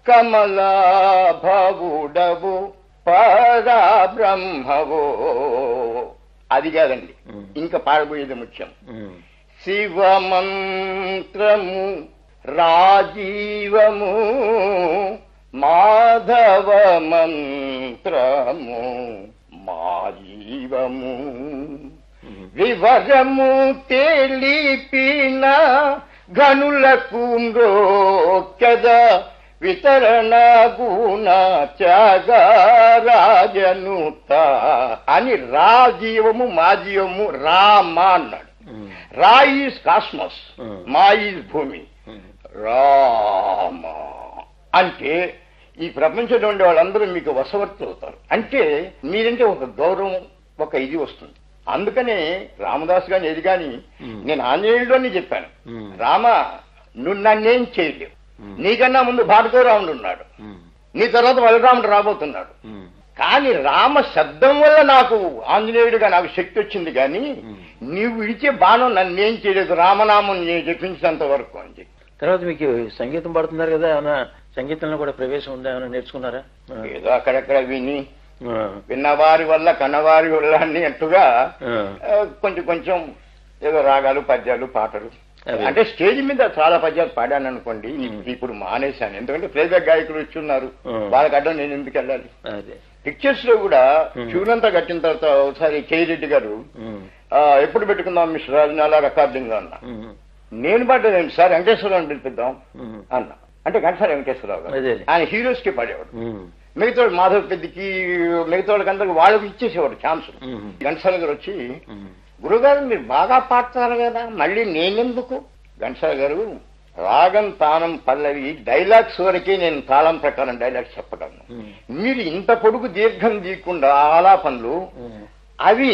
కమలాభవుడవు పరబ్రహ్మవో అది కాదండి ఉమ్. ఇంకా పాడబోయేది ముఖ్యం ఉమ్. శివమంత్రము రాజీవము మాధవ మంత్రము మాజీవము వివరము తెలిపిన గనులకు మ్రోక్యద వితరణ గుణ త్యాగరాజనుత అని రాజీవము మాజీవము రామ అన్నాడు ఉమ్. రా ఈజ్ కాస్మస్ Hmm. మా ఈజ్ భూమి ఉమ్. రామ అంటే ఈ ప్రపంచంలో ఉండే వాళ్ళందరూ మీకు వశవర్తులు అవుతారు అంటే మీరంటే ఒక గౌరవం ఒక ఇది వస్తుంది అందుకనే రామదాస్ గాని ఏది గాని Hmm. నేను ఆంజనేయుడిలోనే చెప్పాను Hmm. రామ నువ్వు నన్నేం చేయలేవు Hmm. నీకన్నా ముందు భార్గవరాముడు ఉన్నాడు ఉమ్. నీ తర్వాత బలరాముడు రాబోతున్నాడు ఉమ్. కానీ రామ శబ్దం వల్ల నాకు ఆంజనేయుడిగా నాకు శక్తి వచ్చింది కానీ Hmm. నీవు విడిచే బాణం నన్నేం చేయలేదు రామనామం నేను జపించినంత వరకు అని చెప్పి తర్వాత మీకు సంగీతం పాడుతున్నారు కదా ఏమైనా సంగీతంలో కూడా ప్రవేశం ఉందా ఏమైనా నేర్చుకున్నారా ఆ. ఏదో అక్కడక్కడ విని ఆ. విన్నవారి వల్ల కన్నవారి వల్ల అన్నట్టుగా ఆ. ఆ, కొంచెం కొంచెం ఏదో రాగాలు పద్యాలు పాటలు అదే. అంటే స్టేజ్ మీద చాలా పద్యాలు పాడాను అనుకోండి Hmm. ఇప్పుడు మానేశాను ఎందుకంటే ప్లేబ్యాక్ గాయకులు వచ్చి ఉన్నారు Hmm. వాళ్ళకి అడ్డం నేను ఎందుకు వెళ్ళాలి అదే పిక్చర్స్ లో కూడా Hmm. ట్యూన్ అంతా కట్టిన తర్వాత ఒకసారి రెడ్డి గారు ఉమ్. ఆ, ఎప్పుడు పెట్టుకుందాం మిస్టర్ రాజనాల రికార్డింగ్ అన్న ఉమ్. నేను పాడలేదు సార్ వెంకటేశ్వరరావు పిలిపిద్దాం ఉమ్. అన్న అంటే ఘంటసాల వెంకటేశ్వరరావు గారు అదే. ఆయన హీరోస్ కి పాడేవాడు ఉమ్. మిగతా వాళ్ళు మాధవ్ పెద్దికి మిగతా వాళ్ళకందరికి వాళ్ళకి ఇచ్చేసేవాడు ఛాన్స్ ఉమ్. ఘంటసాల గారు వచ్చి ఉమ్. గురుగారు మీరు బాగా పాడతారు కదా మళ్ళీ నేనెందుకు ఘంటసాల గారు రాగం తానం పల్లవి డైలాగ్స్ వరకే నేను తాళం ప్రకారం డైలాగ్స్ చెప్పగలను ఉమ్. మీరు ఇంత పొడుగు దీర్ఘం తీయకుండా ఆలాపనలు ఉమ్. అవి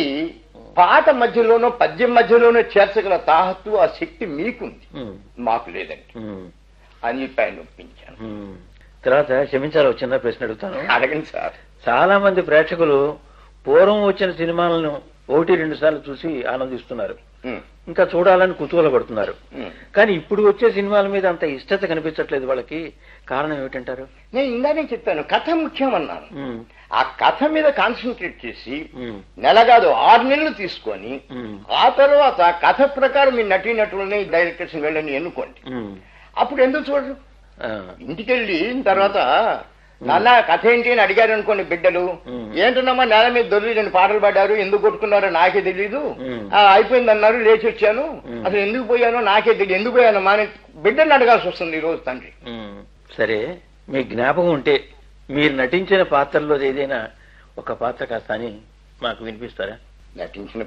పాట మధ్యలోనో పద్యం మధ్యలోనో చేర్చగల తాహత్తు ఆ శక్తి మీకుంది ఉమ్. మాకు లేదండి ఉమ్. అని చెప్పి ఆయన ఒప్పించాను ఉమ్. తర్వాత క్షమించాలి ఒక చిన్న ప్రశ్న అడుగుతాను అడగండి సార్ చాలా మంది ప్రేక్షకులు పూర్వం వచ్చిన సినిమాలను ఒకటి రెండు సార్లు చూసి ఆనందిస్తున్నారు ఉమ్, ఇంకా చూడాలని కుతూహల పడుతున్నారు ఉమ్. కానీ ఇప్పుడు వచ్చే సినిమాల మీద అంత ఇష్టత కనిపించట్లేదు వాళ్ళకి కారణం ఏమిటంటారు నేను ఇందానే చెప్పాను కథ ముఖ్యం అన్నాను ఉమ్. ఆ కథ మీద కాన్సన్ట్రేట్ చేసి ఉమ్. నెల కాదు ఆరు నెలలు తీసుకొని ఉమ్. ఆ తర్వాత కథ ప్రకారం మీ నటీనటులని డైరెక్టర్స్ వెళ్ళని ఎన్నుకోండి ఉమ్. అప్పుడు ఎందుకు చూడరు ఆ. ఇంటికెళ్ళి తర్వాత నాన్న కథ ఏంటి అని అడిగారు అనుకోండి బిడ్డలు మ్మ్. ఏంటన్నమ్మా నేల మీద దొరికి రెండు పాటలు పాడారు ఎందుకు కొట్టుకున్నారో నాకే తెలీదు మ్మ్. ఆ, అయిపోయింది అన్నారు లేచి వచ్చాను మ్మ్. అసలు ఎందుకు పోయానో నాకే తెలియదు ఎందుకు పోయాను మా అని బిడ్డని అడగాల్సి వస్తుంది ఈ రోజు తండ్రి ఉమ్. సరే మీ జ్ఞాపకం ఉంటే మీరు నటించిన పాత్రలో ఏదైనా ఒక పాత్ర కాస్త అని మాకు వినిపిస్తారా నటించిన